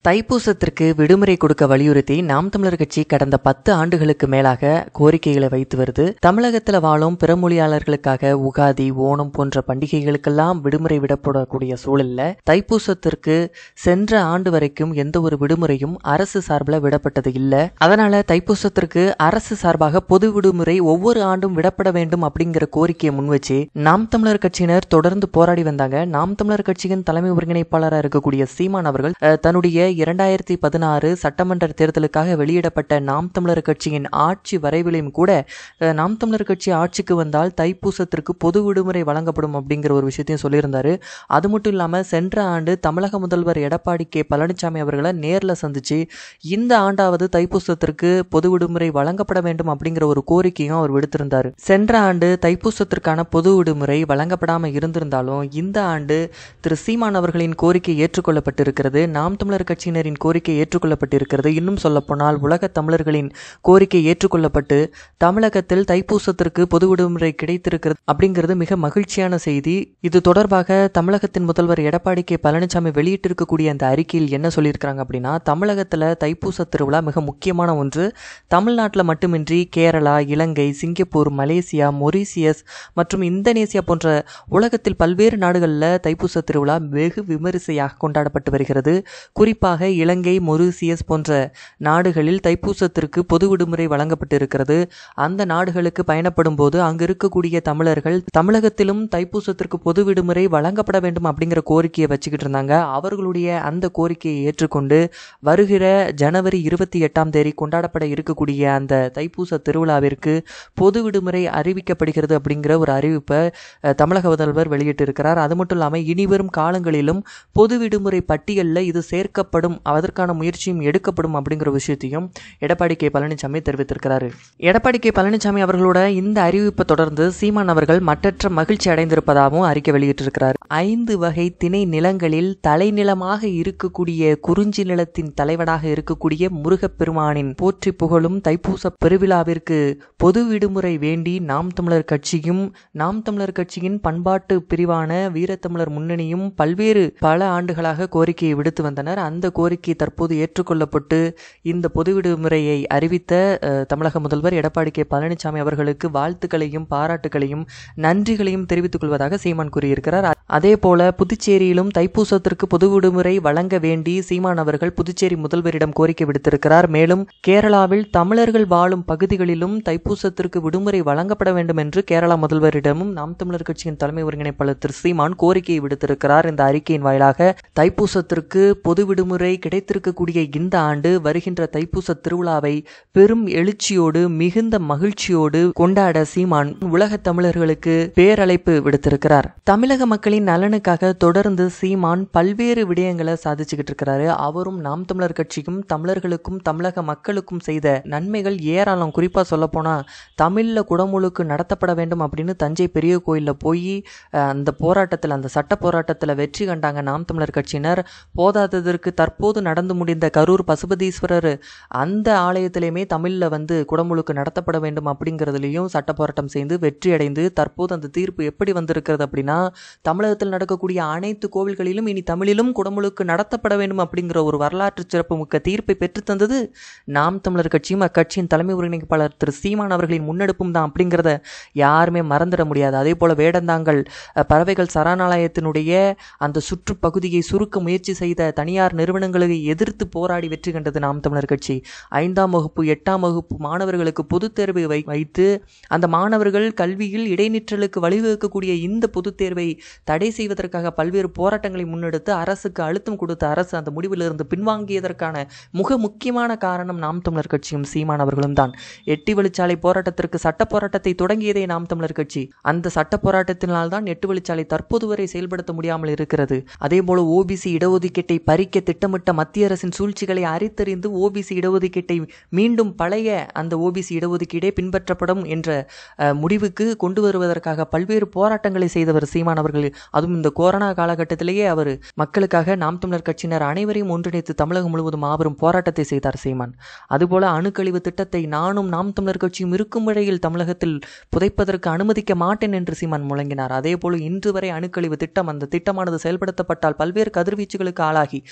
தைப்பூசத்திற்கு விடுமுறை கொடுக்க வலியுறுத்தி நாம் தமிழர் கட்சி கடந்த பத்து ஆண்டுகளுக்கு மேலாக கோரிக்கைகளை வைத்து வருது தமிழகத்தில் வாழும் பிற மொழியாளர்களுக்காக உகாதி ஓணம் போன்ற பண்டிகைகளுக்கெல்லாம் விடுமுறை விடப்படக்கூடிய சூழல்ல தைப்பூசத்திற்கு சென்ற ஆண்டு வரைக்கும் எந்த ஒரு விடுமுறையும் அரசு சார்பில் விடப்பட்டது இல்லை அதனால தைப்பூசத்திற்கு அரசு சார்பாக பொது விடுமுறை ஒவ்வொரு ஆண்டும் விடப்பட வேண்டும் அப்படிங்கிற கோரிக்கையை முன்வச்சு நாம் தமிழர் கட்சியினர் தொடர்ந்து போராடி வந்தாங்க நாம் தமிழர் கட்சியின் தலைமை ஒருங்கிணைப்பாளராக இருக்கக்கூடிய சீமான் அவர்கள் அஹ், தன்னுடைய இரண்டாயிரத்தி பதினாறு சட்டமன்ற தேர்தலுக்காக வெளியிடப்பட்ட நாம் தமிழர் கட்சியின் ஆட்சி வரைவிலையும் கூட அஹ், நாம் தமிழர் கட்சி ஆட்சிக்கு வந்தால் தைப்பூசத்திற்கு பொது விடுமுறை வழங்கப்படும் அப்படிங்கிற ஒரு விஷயத்தையும் சொல்லியிருந்தாரு அது மட்டும் இல்லாமல் சென்ற ஆண்டு தமிழக முதல்வர் எடப்பாடி கே பழனிசாமி அவர்களை நேரில் சந்திச்சு இந்த ஆண்டாவது தைப்பூசத்திற்கு பொது விடுமுறை வழங்கப்பட வேண்டும் அப்படிங்கிற ஒரு கோரிக்கையும் அவர் விடுத்திருந்தார் சென்ற ஆண்டு தைப்பூசத்திற்கான பொது விடுமுறை வழங்கப்படாமல் இருந்திருந்தாலும் இந்த ஆண்டு திரு சீமான் அவர்களின் கோரிக்கை ஏற்றுக்கொள்ளப்பட்டிருக்கிறது நாம் தமிழர் கட்சியினரின் கோரிக்கை ஏற்றுக்கொள்ளப்பட்டிருக்கிறது இன்னும் சொல்லப்போனால் உலக தமிழர்களின் கோரிக்கை ஏற்றுக்கொள்ளப்பட்டு தமிழகத்தில் தைப்பூசத்திற்கு பொது விடுமுறை கிடைத்திருக்கிறது அப்படிங்கிறது மிக மகிழ்ச்சியான செய்தி இது தொடர்பாக தமிழகத்தின் முதல்வர் எடப்பாடி கே பழனிசாமி வெளியிட்டிருக்கக்கூடிய அந்த அறிக்கையில் என்ன சொல்லியிருக்கிறாங்க அப்படின்னா தமிழகத்தில் தைப்பூச திருவிழா மிக முக்கியமான ஒன்று தமிழ்நாட்டில் மட்டுமின்றி Kerala Ilangai Singapore Malaysia Mauritius மற்றும் இந்தோனேசியா போன்ற உலகத்தில் பல்வேறு நாடுகளில் தைப்பூச திருவிழா வெகு விமரிசையாக கொண்டாடப்பட்டு வருகிறது குறிப்பாக இலங்கை மொரீசியஸ் போன்ற நாடுகளில் தைப்பூசத்திற்கு பொது விடுமுறை வழங்கப்பட்டிருக்கிறது அந்த நாடுகளுக்கு பயணப்படும் போது அங்கு இருக்கக்கூடிய தமிழர்கள் தமிழகத்திலும் தைப்பூசத்திற்கு பொது விடுமுறை வழங்கப்பட வேண்டும் அப்படிங்கிற கோரிக்கையை வச்சுக்கிட்டு இருந்தாங்க அவர்களுடைய அந்த கோரிக்கையை ஏற்றுக்கொண்டு வருகிற ஜனவரி இருபத்தி எட்டாம் தேதி கொண்டாடப்பட இருக்கக்கூடிய அந்த தைப்பூச திருவிழாவிற்கு பொது விடுமுறை அறிவிக்கப்படுகிறது அப்படிங்கிற ஒரு அறிவிப்பை அஹ், தமிழக முதல்வர் வெளியிட்டிருக்கிறார் அது மட்டும் இல்லாமல் இனிவரும் காலங்களிலும் பொது விடுமுறை பட்டியலில் இது சேர்க்கப்படும் அதற்கான முயற்சியும் எடுக்கப்படும் அப்படிங்கிற விஷயத்தையும் எடப்பாடி கே பழனிசாமி தெரிவித்திருக்கிறாரு எடப்பாடி கே பழனிசாமி அவர்களோட இந்த அறிவிப்பை தொடர்ந்து சீமான் அவர்கள் மற்றற்ற மகிழ்ச்சி அடைந்திருப்பதாகவும் அறிக்கை வெளியிட்டிருக்கிறார் ஐந்து வகை திணை நிலங்களில் தலைநிலமாக இருக்கக்கூடிய குறிஞ்சி நிலத்தின் தலைவனாக இருக்கக்கூடிய முருகப்பெருமானின் போற்றி புகழும் தைப்பூச பெருவிழாவிற்கு பொது விடுமுறை வேண்டி நாம் தமிழர் கட்சியும் நாம் தமிழர் கட்சியின் பண்பாட்டு பிரிவான வீரத்தமிழர் முன்னணியும் பல்வேறு பல ஆண்டுகளாக கோரிக்கையை விடுத்து வந்தனர் அந்த கோரிக்கை தற்போது ஏற்றுக்கொள்ளப்பட்டு இந்த பொது விடுமுறையை அறிவித்த அஹ், தமிழக முதல்வர் எடப்பாடி கே பழனிசாமி அவர்களுக்கு வாழ்த்துக்களையும் பாராட்டுகளையும் நன்றிகளையும் தெரிவித்துக் கொள்வதாக சீமான் கூறியிருக்கிறார் அ- அதே போல புதுச்சேரியிலும் தைப்பூசத்திற்கு பொது விடுமுறை வழங்க வேண்டி சீமான் அவர்கள் புதுச்சேரி முதல்வரிடம் கோரிக்கை விடுத்திருக்கிறார் மேலும் கேரளாவில் தமிழர்கள் வாழும் பகுதிகளிலும் தைப்பூசத்திற்கு விடுமுறை வழங்கப்பட வேண்டும் என்று கேரளா முதல்வரிடமும் நாம் தமிழர் கட்சியின் தலைமை ஒருங்கிணைப்பாளர் திரு சீமான் கோரிக்கையை விடுத்திருக்கிறார் இந்த அறிக்கையின் வாயிலாக தைப்பூசத்திற்கு பொது விடுமுறை கிடைத்திருக்கக்கூடிய இந்த ஆண்டு வருகின்ற தைப்பூச திருவிழாவை பெரும் எழுச்சியோடு மிகுந்த மகிழ்ச்சியோடு கொண்டாட சீமான் உலக தமிழர்களுக்கு பேரழைப்பு விடுத்திருக்கிறார் தமிழக மக்களின் நலனுக்காக தொடர்ந்து சீமான் பல்வேறு விடயங்களை சாதிச்சுக்கிட்டு இருக்கிறாரு அவரும் நாம் தமிழர் கட்சிக்கும் தமிழர்களுக்கும் தமிழக மக்களுக்கும் செய்த நன்மைகள் ஏராளம் குறிப்பா சொல்ல போனா தமிழ்ல குடமுழுக்கு நடத்தப்பட வேண்டும் அப்படின்னு தஞ்சை பெரிய கோயில்ல போய் அஹ், அந்த போராட்டத்தில் அந்த சட்ட போராட்டத்தில் வெற்றி கண்டாங்க நாம் தமிழர் கட்சியினர் போதாததற்கு தற்போது நடந்து முடிந்த கரூர் பசுபதீஸ்வரர் அந்த ஆலயத்திலையுமே தமிழில் வந்து குடமுழுக்கு நடத்தப்பட வேண்டும் அப்படிங்கிறதுலையும் சட்ட போராட்டம் செய்து வெற்றி அடைந்து தற்போது அந்த தீர்ப்பு எப்படி வந்திருக்கிறது அப்படின்னா தமிழகத்தில் நடக்கக்கூடிய அனைத்து கோவில்களிலும் இனி தமிழிலும் குடமுழுக்கு நடத்தப்பட வேண்டும் அப்படிங்கிற ஒரு வரலாற்று சிறப்பு மிக்க தீர்ப்பை பெற்றுத்தந்தது நாம் தமிழர் கட்சியும் அக்கட்சியின் தலைமை ஒருங்கிணைப்பாளர் திரு சீமான் அவர்களின் முன்னெடுப்பும் தான் அப்படிங்கிறத யாருமே மறந்துட முடியாது அதே போல வேடந்தாங்கல் அஹ், பறவைகள் சரணாலயத்தினுடைய அந்த சுற்றுப்பகுதியை சுருக்க முயற்சி செய்த தனியார் நிறுவனங்களை எதிர்த்து போராடி வெற்றி கண்டது நாம் தமிழர் கட்சி ஐந்தாம் வகுப்பு எட்டாம் வகுப்பு மாணவர்களுக்கு பொதுத் தேர்வை வை வைத்து அந்த மாணவர்கள் கல்வியில் இடைநிற்றலுக்கு வழிவகுக்கக்கூடிய இந்த பொதுத் தேர்வை தடை செய்வதற்காக பல்வேறு போராட்டங்களை முன்னெடுத்து அரசுக்கு அழுத்தம் கொடுத்த அரசு அந்த முடிவிலிருந்து பின்வாங்கியதற்கான மிக முக்கியமான காரணம் நாம் தமிழர் கட்சியும் சீமான் அவர்களும் தான் எட்டு வழிச்சாலை போராட்டத்திற்கு சட்ட போராட்டத்தை தொடங்கியதே நாம் தமிழர் கட்சி அந்த சட்ட போராட்டத்தினால் தான் எட்டு வழிச்சாலை தற்போது வரை செயல்படுத்த முடியாமல் இருக்கிறது அதே போல ஓபிசி இடஒதுக்கீட்டை பறிக்க திட்டமிட்ட மத்திய அரசின் சூழ்ச்சிகளை அறித்தறிந்து ஓபிசி இடஒதுக்கீட்டை மீண்டும் பழைய அந்த ஓபிசி இடஒதுக்கீடே பின்பற்றப்படும் என்ற அஹ், முடிவுக்கு கொண்டு வருவதற்காக பல்வேறு போராட்டங்களை செய்தவர் சீமான் அவர்கள் அதுவும் இந்த கொரோனா காலகட்டத்திலேயே அவர் மக்களுக்காக நாம் தமிழர் கட்சியினர் அனைவரையும் ஒன்றிணைத்து தமிழகம் முழுவதும் மாபெரும் போராட்டத்தை செய்தார் சீமான் அதுபோல அணுக்கழிவு திட்டத்தை நானும் நாம் தமிழர் கட்சியும் இருக்கும் வரையில் தமிழகத்தில் புதைப்பதற்கு அனுமதிக்க மாட்டேன் என்று சீமான் முழங்கினார் அதே போல இன்று வரை அணுக்கழிவு திட்டம் அந்த திட்டமானது செயல்படுத்தப்பட்டால் பல்வேறு கதிர்வீச்சுகளுக்கு ஆளாகி அது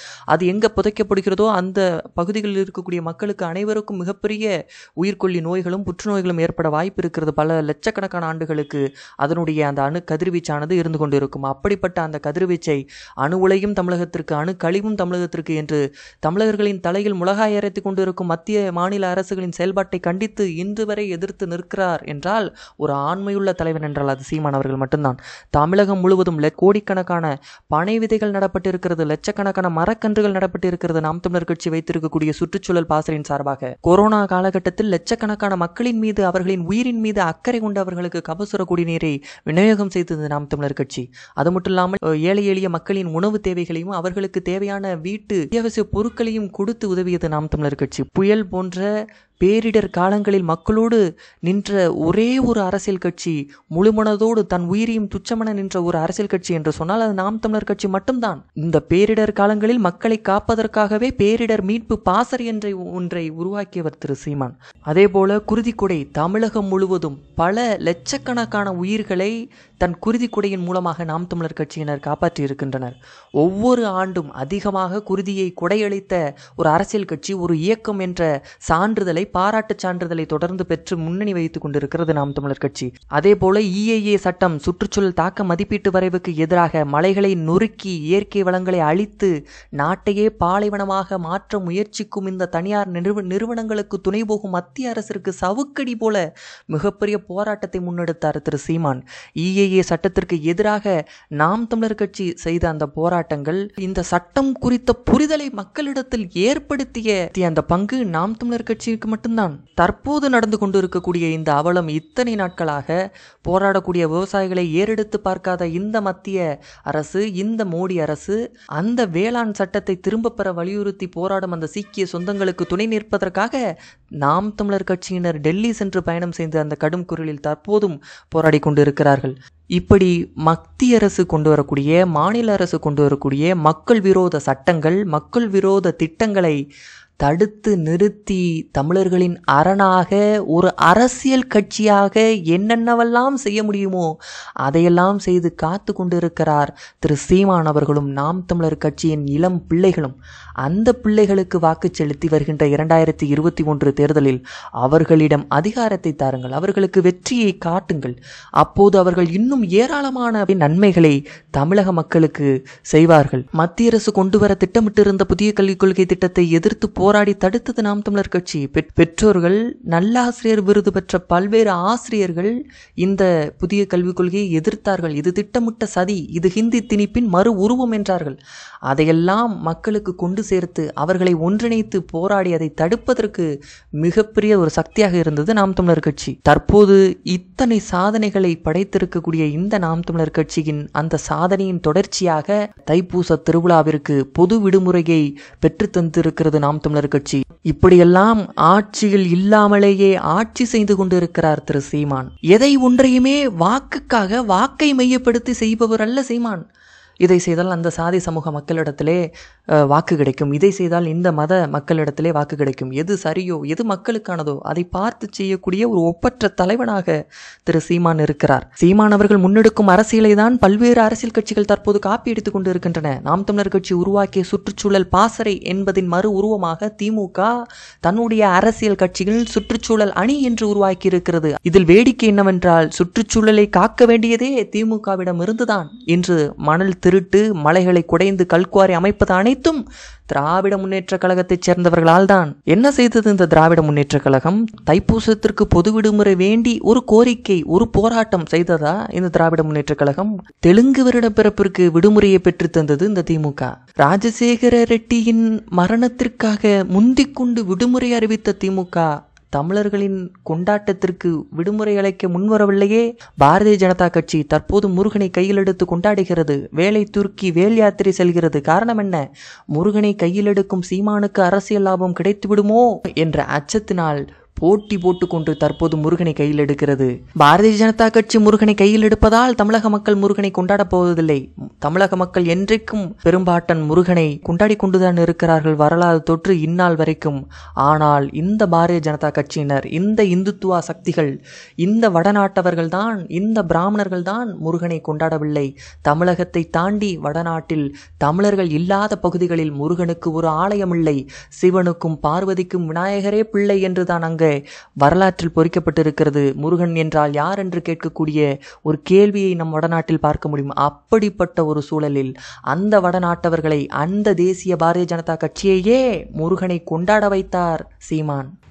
அது எங்கே புதைக்கப்படுகிறதோ அந்த பகுதிகளில் இருக்கக்கூடிய மக்களுக்கு அனைவருக்கும் மிகப்பெரிய உயிர்கொல்லி நோய்களும் புற்றுநோய்களும் ஏற்பட வாய்ப்பு இருக்கிறது பல லட்சக்கணக்கான ஆண்டுகளுக்கு அதனுடைய அந்த அணு கதிர்வீச்சானது இருந்து கொண்டு இருக்கும் அப்படிப்பட்ட அந்த கதிர்வீச்சை அணு உலையும் தமிழகத்திற்கு அணு கழிவும் தமிழகத்திற்கு என்று தமிழர்களின் தலையில் முளகாய் அரைத்து கொண்டிருக்கும் மத்திய மாநில அரசுகளின் செயல்பாட்டை கண்டித்து இன்று வரை எதிர்த்து நிற்கிறார் என்றால் ஒரு ஆண்மையுள்ள தலைவன் என்றால் அது சீமான் அவர்கள் மட்டும்தான் தமிழகம் முழுவதும் லெ- கோடிக்கணக்கான பனை விதைகள் நடப்பட்டிருக்கிறது லட்சக்கணக்கான மரக்கன்றுகள் நடப்பட்டிருக்கிறது நாம் தமிழர் கட்சி வைத்திருக்கக்கூடிய சுற்றுச்சூழல் பாசறையின் சார்பாக கொரோனா காலகட்டத்தில் லட்சக்கணக்கான மக்களின் மீது அவர்களின் உயிரின் மீது அக்கறை கொண்டு அவர்களுக்கு கபசுர குடிநீரை விநியோகம் செய்தது நாம் தமிழர் கட்சி அது மட்டும் இல்லாமல் அஹ், ஏழை எளிய மக்களின் உணவு தேவைகளையும் அவர்களுக்கு தேவையான வீட்டு அத்தியாவசிய பொருட்களையும் கொடுத்து உதவியது நாம் தமிழர் கட்சி புயல் போன்ற பேரிடர் காலங்களில் மக்களோடு நின்ற ஒரே ஒரு அரசியல் கட்சி முழுமனதோடு தன் உயிரையும் துச்சமென நின்ற ஒரு அரசியல் கட்சி என்று சொன்னால் அது நாம் தமிழர் கட்சி மட்டும்தான் இந்த பேரிடர் காலங்களில் மக்களை காப்பதற்காகவே பேரிடர் மீட்பு பாசறை என்ற ஒன்றை உருவாக்கியவர் திரு சீமான் அதே போல குருதிக்குடை தமிழகம் முழுவதும் பல லட்சக்கணக்கான உயிர்களை தன் குருதிக்குடையின் மூலமாக நாம் தமிழர் கட்சியினர் காப்பாற்றி இருக்கின்றனர் ஒவ்வொரு ஆண்டும் அதிகமாக குருதியை கொடையளித்த ஒரு அரசியல் கட்சி ஒரு இயக்கம் என்ற சான்றிதழை பாராட்டுச் சான்றிதழை தொடர்ந்து பெற்று முன்னணி வைத்துக் கொண்டிருக்கிறது நாம் தமிழர் கட்சி அதே போல இஏஏ சட்டம் சுற்றுச்சூழல் தாக்க மதிப்பீட்டு வரைவுக்கு எதிராக மலைகளை நொறுக்கி இயற்கை வளங்களை அழித்து நாட்டையே பாலைவனமாக மாற்ற முயற்சிக்கும் இந்த தனியார் நிறுவ நிறுவனங்களுக்கு துணை போகும் மத்திய அரசிற்கு சவுக்கடி போல மிகப்பெரிய போராட்டத்தை முன்னெடுத்தார் திரு சீமான் இஏஏ சட்டத்திற்கு எதிராக நாம் தமிழர் கட்சி செய்த அந்த போராட்டங்கள் இந்த சட்டம் குறித்த புரிதலை மக்களிடத்தில் ஏற்படுத்திய அந்த பங்கு நாம் தமிழர் கட்சிக்கு மட்டும்தான் தற்போது நடந்து கொண்டிருக்கக்கூடிய இந்த அவலம் இத்தனை நாட்களாக போராடக்கூடிய விவசாயிகளை ஏறெடுத்து பார்க்காத இந்த மத்திய அரசு இந்த மோடி அரசு அந்த வேளாண் சட்டத்தை திரும்ப பெற வலியுறுத்தி போராடும் அந்த சீக்கிய சொந்தங்களுக்கு துணை நிற்பதற்காக நாம் தமிழர் கட்சியினர் டெல்லி சென்று பயணம் செய்து அந்த கடும் குரலில் தற்போதும் போராடி கொண்டிருக்கிறார்கள் இப்படி மத்திய அரசு கொண்டு வரக்கூடிய மாநில அரசு கொண்டு வரக்கூடிய மக்கள் விரோத சட்டங்கள் மக்கள் விரோத திட்டங்களை தடுத்து நிறுத்தி தமிழர்களின் அரணாக ஒரு அரசியல் கட்சியாக என்னென்னவெல்லாம் செய்ய முடியுமோ அதையெல்லாம் செய்து காத்து கொண்டிருக்கிறார் திரு சீமான் அவர்களும் நாம் தமிழர் கட்சியின் இளம் பிள்ளைகளும் அந்த பிள்ளைகளுக்கு வாக்கு செலுத்தி வருகின்ற இரண்டாயிரத்தி இருபத்தி ஒன்று தேர்தலில் அவர்களிடம் அதிகாரத்தை தாருங்கள் அவர்களுக்கு வெற்றியை காட்டுங்கள் அப்போது அவர்கள் இன்னும் ஏராளமான நன்மைகளை தமிழக மக்களுக்கு செய்வார்கள் மத்திய அரசு கொண்டு வர திட்டமிட்டிருந்த புதிய கல்விக் கொள்கை திட்டத்தை எதிர்த்து போராடி தடுத்தது நாம் தமிழர் கட்சி பெற்- பெற்றோர்கள் நல்லாசிரியர் விருது பெற்ற பல்வேறு ஆசிரியர்கள் இந்த புதிய கல்விக் கொள்கையை எதிர்த்தார்கள் இது திட்டமிட்ட சதி இது ஹிந்தி திணிப்பின் மறு உருவம் என்றார்கள் அதையெல்லாம் மக்களுக்கு கொண்டு சேர்த்து அவர்களை ஒன்றிணைத்து போராடி அதை தடுப்பதற்கு மிகப்பெரிய ஒரு சக்தியாக இருந்தது நாம் தமிழர் கட்சி தற்போது இத்தனை சாதனைகளை படைத்திருக்கக்கூடிய இந்த நாம் தமிழர் கட்சியின் அந்த சாதனையின் தொடர்ச்சியாக தைப்பூச திருவிழாவிற்கு பொது விடுமுறையை பெற்று தந்திருக்கிறது நாம் தமிழர் கட்சி இப்படியெல்லாம் ஆட்சியில் இல்லாமலேயே ஆட்சி செய்து கொண்டிருக்கிறார் திரு சீமான் எதை ஒன்றையுமே வாக்குக்காக வாக்கை மையப்படுத்தி செய்பவர் அல்ல சீமான் இதை செய்தால் அந்த சாதி சமூக மக்களிடத்திலே அஹ், வாக்கு கிடைக்கும் இதை செய்தால் இந்த மத மக்களிடத்திலே வாக்கு கிடைக்கும் எது சரியோ எது மக்களுக்கானதோ அதை பார்த்து செய்யக்கூடிய ஒரு ஒப்பற்ற தலைவனாக திரு சீமான் இருக்கிறார் சீமான் அவர்கள் முன்னெடுக்கும் அரசியலை தான் பல்வேறு அரசியல் கட்சிகள் தற்போது காப்பி எடுத்துக் கொண்டு இருக்கின்றன நாம் தமிழர் கட்சி உருவாக்கிய சுற்றுச்சூழல் பாசறை என்பதின் மறு உருவமாக திமுக தன்னுடைய அரசியல் கட்சிகள் சுற்றுச்சூழல் அணி என்று உருவாக்கி இருக்கிறது இதில் வேடிக்கை என்னவென்றால் சுற்றுச்சூழலை காக்க வேண்டியதே திமுகவிடம் இருந்துதான் இன்று மணல் திருட்டு மலைகளை குடைந்து கல்குவாரி அமைப்பது அனைத்தும் திராவிட முன்னேற்ற கழகத்தைச் சேர்ந்தவர்களால் தான் என்ன செய்தது இந்த திராவிட முன்னேற்ற கழகம் தைப்பூசத்திற்கு பொது விடுமுறை வேண்டி ஒரு கோரிக்கை ஒரு போராட்டம் செய்ததா இந்த திராவிட முன்னேற்ற கழகம் தெலுங்கு வருட பிறப்பிற்கு விடுமுறையை பெற்று தந்தது இந்த திமுக ராஜசேகர ரெட்டியின் மரணத்திற்காக முந்திக் கொண்டு விடுமுறை அறிவித்த திமுக தமிழர்களின் கொண்டாட்டத்திற்கு விடுமுறை அளிக்க முன்வரவில்லையே பாரதிய ஜனதா கட்சி தற்போது முருகனை கையில் எடுத்து கொண்டாடுகிறது வேலை துருக்கி வேல் யாத்திரை செல்கிறது காரணம் என்ன முருகனை கையில் எடுக்கும் சீமானுக்கு அரசியல் லாபம் கிடைத்து விடுமோ என்ற அச்சத்தினால் போட்டி போட்டுக்கொண்டு தற்போது முருகனை கையில் எடுக்கிறது பாரதிய ஜனதா கட்சி முருகனை கையில் எடுப்பதால் தமிழக மக்கள் முருகனை கொண்டாடப் போவதில்லை தமிழக மக்கள் என்றைக்கும் பெரும்பாட்டன் முருகனை கொண்டாடி கொண்டுதான் இருக்கிறார்கள் வரலாறு தொற்று இந்நாள் வரைக்கும் ஆனால் இந்த பாரதிய ஜனதா கட்சியினர் இந்த இந்துத்துவா சக்திகள் இந்த வடநாட்டவர்கள் தான் இந்த பிராமணர்கள் தான் முருகனை கொண்டாடவில்லை தமிழகத்தை தாண்டி வடநாட்டில் தமிழர்கள் இல்லாத பகுதிகளில் முருகனுக்கு ஒரு ஆலயம் இல்லை சிவனுக்கும் பார்வதிக்கும் விநாயகரே பிள்ளை என்றுதான் அங்கே வரலாற்றில் பொறிக்கப்பட்டிருக்கிறது முருகன் என்றால் யார் என்று கேட்கக்கூடிய ஒரு கேள்வியை நம் வடநாட்டில் பார்க்க முடியும் அப்படிப்பட்ட ஒரு சூழலில் அந்த வடநாட்டவர்களை அந்த தேசிய பாரதிய ஜனதா கட்சியையே முருகனை கொண்டாட வைத்தார் சீமான்